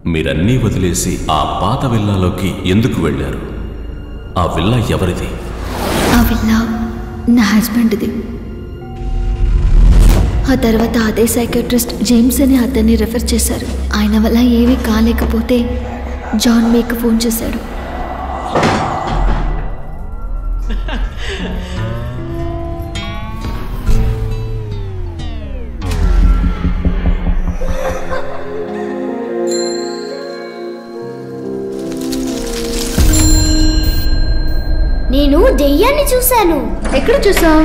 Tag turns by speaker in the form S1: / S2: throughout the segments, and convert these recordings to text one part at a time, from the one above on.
S1: మీరన్నీ వదిలేసి ఆ పాత విల్లాలోకి ఎందుకు వెళ్ళారు ఆ విల్లా ఎవరిది
S2: ఆ విల్లా నా హస్బెండ్ది ఆ తర్వాత అదే సైకాట్రిస్ట్ జేమ్స్ అని అతన్ని రెఫర్ చేశారు ఆయన వల్ల ఏమీ కాలేకపోతే జాన్ మీకు ఫోన్ చేశాడు
S3: నేను దెయ్యాన్ని చూశాను
S2: ఎక్కడ చూసావు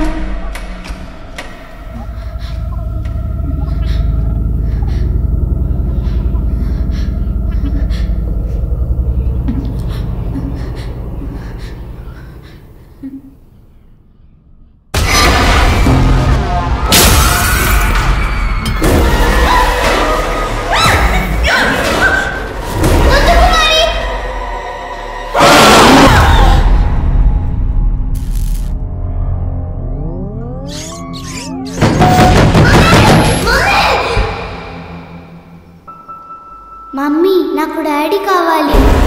S3: మమ్మీ నాకు డాడీ కావాలి